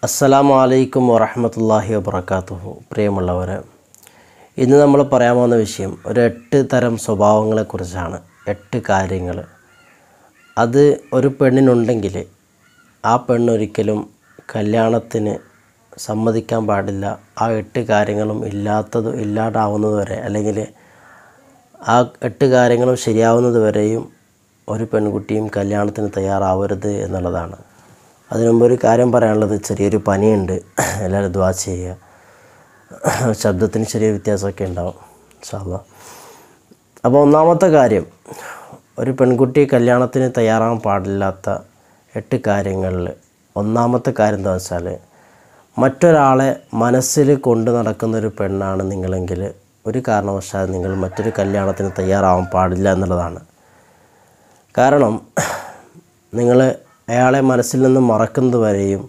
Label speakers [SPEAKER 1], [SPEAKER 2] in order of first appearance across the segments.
[SPEAKER 1] അസ്സലാമു അലൈക്കും വറഹമത്തല്ലാഹി വബർക്കാത്തുഹു പ്രിയമുള്ളവരെ ഇന്ന് നമ്മൾ പറയാൻ പോകുന്ന വിഷയം ഒരു എട്ട് തരം സ്വഭാവങ്ങളെക്കുറിച്ചാണ് എട്ട് കാര്യങ്ങൾ അത് ഒരു പെണ്ണിനുണ്ടെങ്കിൽ ആ പെണ്ണൊരിക്കലും കല്യാണത്തിന് സമ്മതിക്കാൻ പാടില്ല ആ എട്ട് കാര്യങ്ങളും ഇല്ലാത്തത് ഇല്ലാതാവുന്നത് വരെ അല്ലെങ്കിൽ ആ എട്ട് കാര്യങ്ങളും ശരിയാവുന്നത് വരെയും ഒരു പെൺകുട്ടിയും കല്യാണത്തിന് തയ്യാറാവരുത് എന്നുള്ളതാണ് അതിനു മുമ്പ് ഒരു കാര്യം പറയാനുള്ളത് ചെറിയൊരു പനിയുണ്ട് എല്ലാവരും ദ്വാ ചെയ്യുക ശബ്ദത്തിന് ചെറിയ വ്യത്യാസമൊക്കെ ഉണ്ടാവും സാധാ അപ്പോൾ ഒന്നാമത്തെ കാര്യം ഒരു പെൺകുട്ടി കല്യാണത്തിന് തയ്യാറാകാൻ പാടില്ലാത്ത എട്ട് കാര്യങ്ങളിൽ ഒന്നാമത്തെ കാര്യം എന്താ വെച്ചാൽ മറ്റൊരാളെ മനസ്സിൽ കൊണ്ട് നടക്കുന്ന ഒരു പെണ്ണാണ് നിങ്ങളെങ്കിൽ ഒരു കാരണവശാലും നിങ്ങൾ മറ്റൊരു കല്യാണത്തിന് തയ്യാറാവാൻ പാടില്ല എന്നുള്ളതാണ് കാരണം നിങ്ങൾ അയാളെ മനസ്സിൽ നിന്ന് മറക്കുന്നത് വരെയും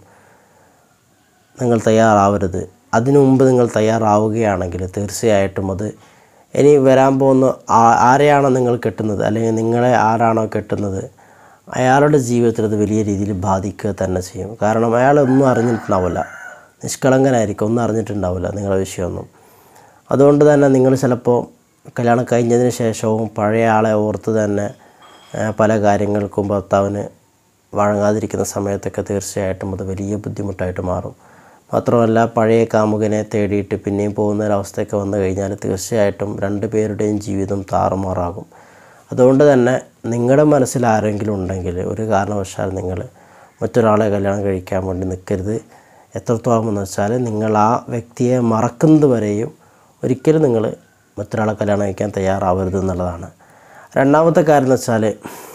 [SPEAKER 1] നിങ്ങൾ തയ്യാറാവരുത് അതിനു മുമ്പ് നിങ്ങൾ തയ്യാറാവുകയാണെങ്കിൽ തീർച്ചയായിട്ടും അത് ഇനി വരാൻ പോകുന്ന ആ- ആരെയാണോ നിങ്ങൾ കെട്ടുന്നത് അല്ലെങ്കിൽ നിങ്ങളെ ആരാണോ കെട്ടുന്നത് അയാളുടെ ജീവിതത്തിൽ അത് വലിയ രീതിയിൽ ബാധിക്കുക തന്നെ ചെയ്യും കാരണം അയാൾ ഒന്നും അറിഞ്ഞിട്ടുണ്ടാവില്ല നിഷ്കളങ്കനായിരിക്കും ഒന്നും അറിഞ്ഞിട്ടുണ്ടാവില്ല നിങ്ങളുടെ വിഷയമൊന്നും അതുകൊണ്ട് തന്നെ നിങ്ങൾ ചിലപ്പോൾ കല്യാണം കഴിഞ്ഞതിന് ശേഷവും പഴയ ആളെ ഓർത്ത് തന്നെ ആ, പല കാര്യങ്ങൾക്കും ഭർത്താവിന് വഴങ്ങാതിരിക്കുന്ന സമയത്തൊക്കെ തീർച്ചയായിട്ടും അത് വലിയ ബുദ്ധിമുട്ടായിട്ട് മാറും മാത്രമല്ല പഴയ കാമുകനെ തേടിയിട്ട് പിന്നെയും പോകുന്ന ഒരവസ്ഥയൊക്കെ വന്നു കഴിഞ്ഞാൽ തീർച്ചയായിട്ടും രണ്ട് പേരുടെയും ജീവിതം താറുമാറാകും അതുകൊണ്ട് തന്നെ നിങ്ങളുടെ മനസ്സിൽ ആരെങ്കിലും ഉണ്ടെങ്കിൽ ഒരു കാരണവശാൽ നിങ്ങൾ മറ്റൊരാളെ കല്യാണം കഴിക്കാൻ വേണ്ടി നിൽക്കരുത് എത്രത്തോളം എന്ന് വെച്ചാൽ നിങ്ങൾ ആ വ്യക്തിയെ മറക്കുന്നത് വരെയും ഒരിക്കലും നിങ്ങൾ മറ്റൊരാളെ കല്യാണം കഴിക്കാൻ തയ്യാറാവരുത് എന്നുള്ളതാണ് രണ്ടാമത്തെ കാര്യം എന്ന് വെച്ചാൽ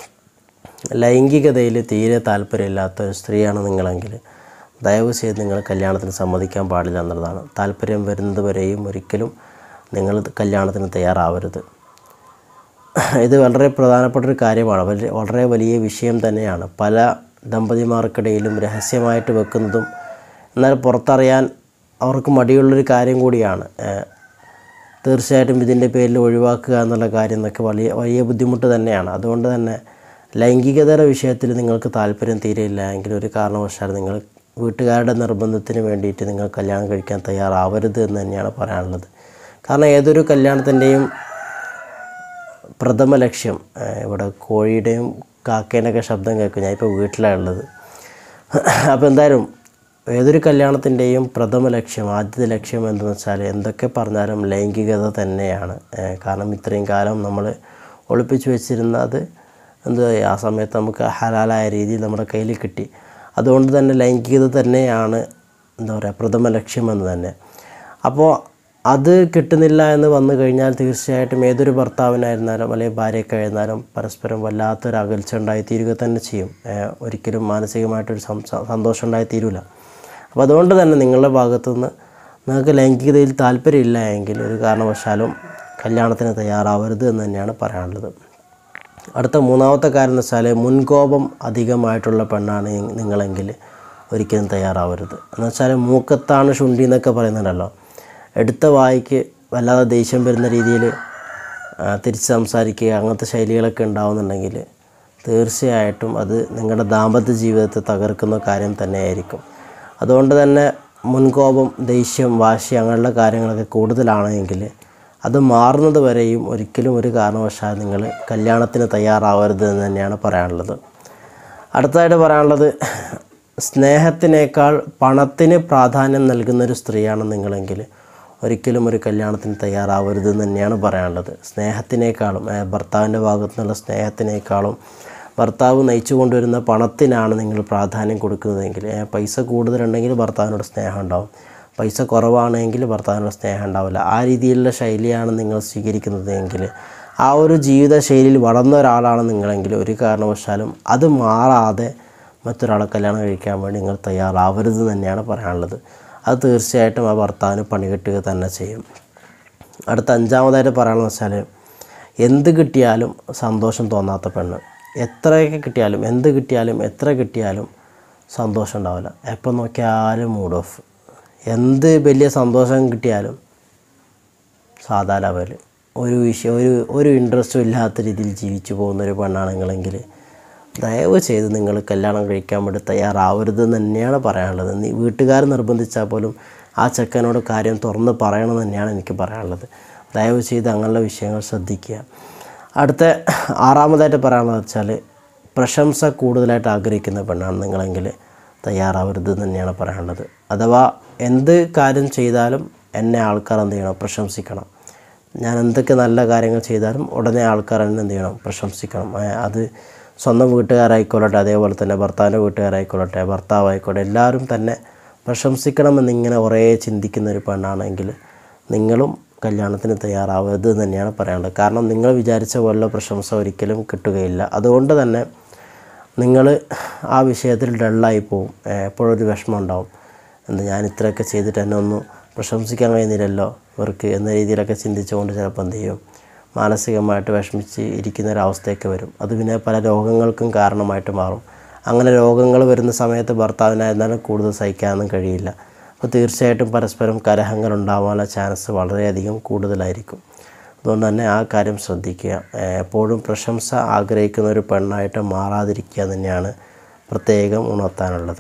[SPEAKER 1] ലൈംഗികതയിൽ തീരെ താല്പര്യമില്ലാത്ത ഒരു സ്ത്രീയാണ് നിങ്ങളെങ്കിൽ ദയവ് ചെയ്ത് നിങ്ങൾ കല്യാണത്തിന് സമ്മതിക്കാൻ പാടില്ല എന്നുള്ളതാണ് താല്പര്യം വരുന്നത് വരെയും ഒരിക്കലും നിങ്ങൾ കല്യാണത്തിന് തയ്യാറാവരുത് ഇത് വളരെ പ്രധാനപ്പെട്ട ഒരു കാര്യമാണ് വളരെ വളരെ വലിയ വിഷയം തന്നെയാണ് പല ദമ്പതിമാർക്കിടയിലും രഹസ്യമായിട്ട് വെക്കുന്നതും എന്നാൽ പുറത്തറിയാൻ അവർക്ക് മടിയുള്ളൊരു കാര്യം കൂടിയാണ് ഏഹ് തീർച്ചയായിട്ടും ഇതിൻ്റെ പേരിൽ ഒഴിവാക്കുക എന്നുള്ള കാര്യം എന്നൊക്കെ വലിയ വലിയ ബുദ്ധിമുട്ട് തന്നെയാണ് അതുകൊണ്ട് തന്നെ ലൈംഗികതയുടെ വിഷയത്തിൽ നിങ്ങൾക്ക് താല്പര്യം തീരെയില്ല എങ്കിൽ ഒരു കാരണവശാലും നിങ്ങൾ വീട്ടുകാരുടെ നിർബന്ധത്തിന് വേണ്ടിയിട്ട് നിങ്ങൾ കല്യാണം കഴിക്കാൻ തയ്യാറാവരുത് എന്ന് തന്നെയാണ് പറയാനുള്ളത് കാരണം ഏതൊരു കല്യാണത്തിൻ്റെയും പ്രഥമ ലക്ഷ്യം ഏഹ് ഇവിടെ കോഴിയുടെയും കാക്കേൻ്റെയൊക്കെ ശബ്ദം കേൾക്കും ഞാൻ ഇപ്പോൾ വീട്ടിലാണ് ഉള്ളത് അപ്പോൾ എന്തായാലും ഏതൊരു കല്യാണത്തിൻ്റെയും പ്രഥമ ലക്ഷ്യം ആദ്യത്തെ ലക്ഷ്യം എന്തെന്ന് വെച്ചാൽ എന്തൊക്കെ പറഞ്ഞാലും ലൈംഗികത തന്നെയാണ് ഏഹ് കാരണം ഇത്രയും കാലം നമ്മൾ ഒളിപ്പിച്ച് വെച്ചിരുന്നത് എന്ത് ആ സമയത്ത് നമുക്ക് ഹലാലായ രീതിയിൽ നമ്മുടെ കയ്യിൽ കിട്ടി അതുകൊണ്ട് തന്നെ ലൈംഗികത തന്നെയാണ് എന്താ പറയുക പ്രഥമ ലക്ഷ്യമെന്ന് തന്നെ അപ്പോൾ അത് കിട്ടുന്നില്ല എന്ന് വന്നു കഴിഞ്ഞാൽ തീർച്ചയായിട്ടും ഏതൊരു ഭർത്താവിനായിരുന്നാലും അല്ലെങ്കിൽ ഭാര്യയൊക്കെ ആയിരുന്നാലും പരസ്പരം വല്ലാത്തൊരു അകൽച്ച ഉണ്ടായിത്തീരുക തന്നെ ചെയ്യും ഏഹ് ഒരിക്കലും മാനസികമായിട്ടൊരു സംസ- സന്തോഷം ഉണ്ടായിത്തീരില്ല അപ്പോൾ അതുകൊണ്ട് തന്നെ നിങ്ങളുടെ ഭാഗത്തുനിന്ന് നിങ്ങൾക്ക് ലൈംഗികതയിൽ താല്പര്യമില്ല എങ്കിൽ ഒരു കാരണവശാലും കല്യാണത്തിന് തയ്യാറാവരുത് എന്ന് തന്നെയാണ് പറയാനുള്ളത് അടുത്ത മൂന്നാമത്തെ കാര്യം എന്ന് വെച്ചാൽ മുൻകോപം അധികമായിട്ടുള്ള പെണ്ണാണ് നിങ്ങളെങ്കിൽ ഒരിക്കലും തയ്യാറാവരുത് എന്ന് വെച്ചാൽ മൂക്കത്താണ് ശുണ്ടി എന്നൊക്കെ പറയുന്നുണ്ടല്ലോ എടുത്ത വായിക്ക് വല്ലാതെ ദേഷ്യം വരുന്ന രീതിയിൽ തിരിച്ച് സംസാരിക്കുക അങ്ങനത്തെ ശൈലികളൊക്കെ ഉണ്ടാവുന്നുണ്ടെങ്കിൽ തീർച്ചയായിട്ടും അത് നിങ്ങളുടെ ദാമ്പത്യ ജീവിതത്തെ തകർക്കുന്ന കാര്യം തന്നെയായിരിക്കും അതുകൊണ്ട് തന്നെ മുൻകോപം ദേഷ്യം വാശി അങ്ങനെയുള്ള കാര്യങ്ങളൊക്കെ കൂടുതലാണെങ്കിൽ അത് മാറുന്നത് വരെയും ഒരിക്കലും ഒരു കാരണവശാൽ നിങ്ങൾ കല്യാണത്തിന് തയ്യാറാവരുത് എന്ന് തന്നെയാണ് പറയാനുള്ളത് അടുത്തതായിട്ട് പറയാനുള്ളത് സ്നേഹത്തിനേക്കാൾ പണത്തിന് പ്രാധാന്യം നൽകുന്ന ഒരു സ്ത്രീയാണ് നിങ്ങളെങ്കിൽ ഒരിക്കലും ഒരു കല്യാണത്തിന് തയ്യാറാവരുത് എന്ന് തന്നെയാണ് പറയാനുള്ളത് സ്നേഹത്തിനേക്കാളും ഏഹ് ഭർത്താവിൻ്റെ ഭാഗത്തു നിന്നുള്ള സ്നേഹത്തിനേക്കാളും ഭർത്താവ് നയിച്ചു കൊണ്ടുവരുന്ന പണത്തിനാണ് നിങ്ങൾ പ്രാധാന്യം കൊടുക്കുന്നതെങ്കിൽ ഏഹ് പൈസ കൂടുതലുണ്ടെങ്കിൽ ഭർത്താവിനോട് സ്നേഹം ഉണ്ടാവും പൈസ കുറവാണെങ്കിൽ ഭർത്താവിനോട് സ്നേഹം ഉണ്ടാവില്ല ആ രീതിയിലുള്ള ശൈലിയാണ് നിങ്ങൾ സ്വീകരിക്കുന്നതെങ്കിൽ ആ ഒരു ജീവിത ശൈലിയിൽ വളർന്ന ഒരാളാണ് നിങ്ങളെങ്കിൽ ഒരു കാരണവശാലും അത് മാറാതെ മറ്റൊരാളെ കല്യാണം കഴിക്കാൻ വേണ്ടി നിങ്ങൾ തയ്യാറാവരുത് എന്ന് തന്നെയാണ് പറയാനുള്ളത് അത് തീർച്ചയായിട്ടും ആ ഭർത്താവിന് പണികിട്ടുക തന്നെ ചെയ്യും അടുത്ത അഞ്ചാമതായിട്ട് പറയാമെന്ന് വെച്ചാൽ എന്ത് കിട്ടിയാലും സന്തോഷം തോന്നാത്ത പെണ്ണ് എത്രയൊക്കെ കിട്ടിയാലും എന്ത് കിട്ടിയാലും എത്ര കിട്ടിയാലും സന്തോഷം ഉണ്ടാവില്ല എപ്പോൾ നോക്കിയാലും മൂഡ് ഓഫ് എന്ത് വലിയ സന്തോഷം കിട്ടിയാലും സാധാ ലെവൽ ഒരു വിഷയം ഒരു ഒരു ഇൻട്രസ്റ്റും ഇല്ലാത്ത രീതിയിൽ ജീവിച്ചു പോകുന്ന ഒരു പെണ്ണാണെങ്കിലെങ്കിൽ ദയവ് ചെയ്ത് നിങ്ങൾ കല്യാണം കഴിക്കാൻ വേണ്ടി തയ്യാറാവരുതെന്ന് തന്നെയാണ് പറയാനുള്ളത് നീ വീട്ടുകാർ നിർബന്ധിച്ചാൽ പോലും ആ ചെക്കനോട് കാര്യം തുറന്ന് പറയണമെന്ന് തന്നെയാണ് എനിക്ക് പറയാനുള്ളത് ദയവ് ചെയ്ത് അങ്ങനെയുള്ള വിഷയങ്ങൾ ശ്രദ്ധിക്കുക അടുത്ത ആറാമതായിട്ട് പറയാനുള്ളത് വെച്ചാൽ പ്രശംസ കൂടുതലായിട്ട് ആഗ്രഹിക്കുന്ന പെണ്ണാണ് നിങ്ങളെങ്കിൽ തയ്യാറാവരുത് എന്ന് തന്നെയാണ് പറയാനുള്ളത് അഥവാ എന്ത് കാര്യം ചെയ്താലും എന്നെ ആൾക്കാർ എന്ത് ചെയ്യണം പ്രശംസിക്കണം ഞാൻ എന്തൊക്കെ നല്ല കാര്യങ്ങൾ ചെയ്താലും ഉടനെ ആൾക്കാർ എന്നെ എന്ത് ചെയ്യണം പ്രശംസിക്കണം ഏ, അത് സ്വന്തം വീട്ടുകാരായിക്കൊള്ളട്ടെ അതേപോലെ തന്നെ ഭർത്താവിൻ്റെ വീട്ടുകാരായിക്കൊള്ളട്ടെ ഭർത്താവായിക്കോട്ടെ എല്ലാവരും തന്നെ പ്രശംസിക്കണമെന്നിങ്ങനെ കുറേ ചിന്തിക്കുന്ന ഒരു പെണ്ണാണെങ്കിൽ നിങ്ങളും കല്യാണത്തിന് തയ്യാറാവരുത് എന്ന് തന്നെയാണ് പറയാനുള്ളത് കാരണം നിങ്ങൾ വിചാരിച്ച പോലുള്ള പ്രശംസ ഒരിക്കലും കിട്ടുകയില്ല അതുകൊണ്ട് തന്നെ നിങ്ങൾ ആ വിഷയത്തിൽ ഡള്ളായി പോവും ഏ, എപ്പോഴും ഒരു വിഷമം ഉണ്ടാവും എന്താ ഞാൻ ഇത്രയൊക്കെ ചെയ്തിട്ട് എന്നെ ഒന്നും പ്രശംസിക്കാൻ കഴിയുന്നില്ലല്ലോ ഇവർക്ക് എന്ന രീതിയിലൊക്കെ ചിന്തിച്ചുകൊണ്ട് ചിലപ്പോൾ എന്ത് ചെയ്യും മാനസികമായിട്ട് വിഷമിച്ച് ഇരിക്കുന്ന ഒരു അവസ്ഥയൊക്കെ വരും അത് പിന്നെ പല രോഗങ്ങൾക്കും കാരണമായിട്ട് മാറും അങ്ങനെ രോഗങ്ങൾ വരുന്ന സമയത്ത് ഭർത്താവിനായിരുന്നാലും കൂടുതൽ സഹിക്കാനൊന്നും കഴിയില്ല അപ്പോൾ തീർച്ചയായിട്ടും പരസ്പരം കലഹങ്ങൾ ഉണ്ടാവാനുള്ള ചാൻസ് വളരെയധികം കൂടുതലായിരിക്കും അതുകൊണ്ട് തന്നെ ആ കാര്യം ശ്രദ്ധിക്കുക ഏഹ് എപ്പോഴും പ്രശംസ ആഗ്രഹിക്കുന്ന ഒരു പെണ്ണായിട്ട് മാറാതിരിക്കുക തന്നെയാണ് പ്രത്യേകം ഉണർത്താനുള്ളത്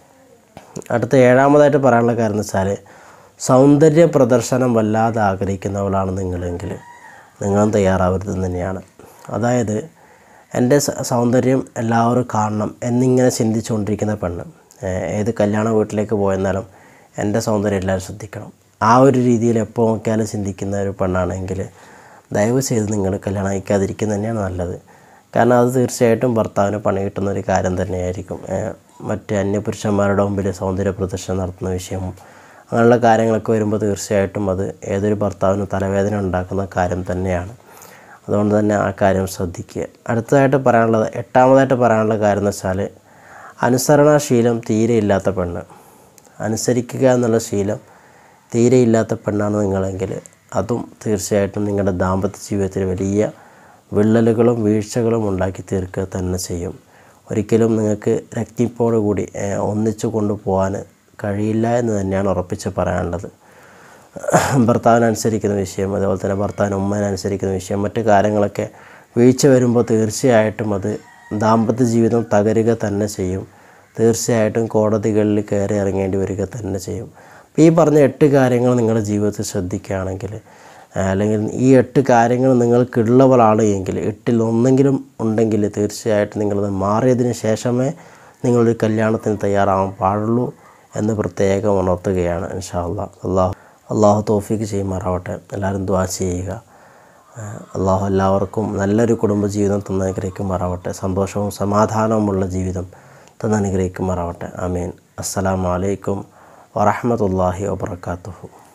[SPEAKER 1] അടുത്ത ഏഴാമതായിട്ട് പറയാനുള്ള കാര്യം എന്ന് വെച്ചാൽ സൗന്ദര്യ പ്രദർശനം വല്ലാതെ ആഗ്രഹിക്കുന്നവളാണ് നിങ്ങളെങ്കിൽ നിങ്ങളും തയ്യാറാവരുത് തന്നെയാണ് അതായത് എൻ്റെ സ- സൗന്ദര്യം എല്ലാവരും കാണണം എന്നിങ്ങനെ ചിന്തിച്ചുകൊണ്ടിരിക്കുന്ന പെണ്ണ് ഏഹ് ഏത് കല്യാണ വീട്ടിലേക്ക് പോയെന്നാലും എൻ്റെ സൗന്ദര്യം എല്ലാവരും ശ്രദ്ധിക്കണം ആ ഒരു രീതിയിൽ എപ്പോൾ നോക്കിയാലും ചിന്തിക്കുന്ന ഒരു പെണ്ണാണെങ്കിൽ ദയവ് ചെയ്ത് നിങ്ങൾ കല്യാണം കഴിക്കാതിരിക്കുന്നത് തന്നെയാണ് നല്ലത് കാരണം അത് തീർച്ചയായിട്ടും ഭർത്താവിന് പണി കിട്ടുന്ന ഒരു കാര്യം തന്നെയായിരിക്കും ഏഹ് മറ്റ് അന്യപുരുഷന്മാരുടെ മുമ്പിൽ സൗന്ദര്യ പ്രദർശനം നടത്തുന്ന വിഷയവും അങ്ങനെയുള്ള കാര്യങ്ങളൊക്കെ വരുമ്പോൾ തീർച്ചയായിട്ടും അത് ഏതൊരു ഭർത്താവിനും തലവേദന ഉണ്ടാക്കുന്ന കാര്യം തന്നെയാണ് അതുകൊണ്ട് തന്നെ ആ കാര്യം ശ്രദ്ധിക്കുക അടുത്തതായിട്ട് പറയാനുള്ളത് എട്ടാമതായിട്ട് പറയാനുള്ള കാര്യം എന്ന് വെച്ചാൽ അനുസരണാശീലം തീരെ ഇല്ലാത്ത പെണ്ണ് അനുസരിക്കുക എന്നുള്ള ശീലം തീരെ ഇല്ലാത്ത പെണ്ണാണ് നിങ്ങളെങ്കിൽ അതും തീർച്ചയായിട്ടും നിങ്ങളുടെ ദാമ്പത്യ ജീവിതത്തിൽ വലിയ വിള്ളലുകളും വീഴ്ചകളും ഉണ്ടാക്കി തീർക്കുക തന്നെ ചെയ്യും ഒരിക്കലും നിങ്ങൾക്ക് രക്തിപ്പോടു കൂടി ഏഹ്, ഒന്നിച്ചു കൊണ്ടുപോകാൻ കഴിയില്ല എന്ന് തന്നെയാണ് ഉറപ്പിച്ച് പറയാനുള്ളത് ഭർത്താവിനനുസരിക്കുന്ന വിഷയം അതുപോലെ തന്നെ ഭർത്താവിന് ഉമ്മേനനുസരിക്കുന്ന വിഷയം മറ്റു കാര്യങ്ങളൊക്കെ വീഴ്ച വരുമ്പോൾ തീർച്ചയായിട്ടും അത് ദാമ്പത്യ ജീവിതം തകരുക തന്നെ ചെയ്യും തീർച്ചയായിട്ടും കോടതികളിൽ കയറി ഇറങ്ങേണ്ടി വരിക തന്നെ ചെയ്യും അപ്പോൾ ഈ പറഞ്ഞ എട്ട് കാര്യങ്ങൾ നിങ്ങളുടെ ജീവിതത്തിൽ ശ്രദ്ധിക്കുകയാണെങ്കിൽ ആ, അല്ലെങ്കിൽ ഈ എട്ട് കാര്യങ്ങൾ നിങ്ങൾക്കുള്ളവളാണ് എങ്കിൽ എട്ടിൽ ഒന്നെങ്കിലും ഉണ്ടെങ്കിൽ തീർച്ചയായിട്ടും നിങ്ങളത് മാറിയതിന് ശേഷമേ നിങ്ങളൊരു കല്യാണത്തിന് തയ്യാറാവാൻ പാടുള്ളൂ എന്ന് പ്രത്യേകം ഉണർത്തുകയാണ് ഇൻഷാ അള്ളാഹ് അള്ളാഹു അള്ളാഹു തോഫിക്ക് ചെയ്യുമാറാവട്ടെ എല്ലാവരും ദ്വാ ചെയ്യുക ആ, അള്ളാഹു എല്ലാവർക്കും നല്ലൊരു കുടുംബജീവിതം തന്നനുഗ്രഹിക്കുമാറാവട്ടെ സന്തോഷവും സമാധാനവുമുള്ള ജീവിതം തന്നനുഗ്രഹിക്കുമാറാവട്ടെ ആമീൻ അസ്സലാമു അലൈക്കും വറഹ്മത്തുള്ളാഹി വബർക്കാത്തുഹു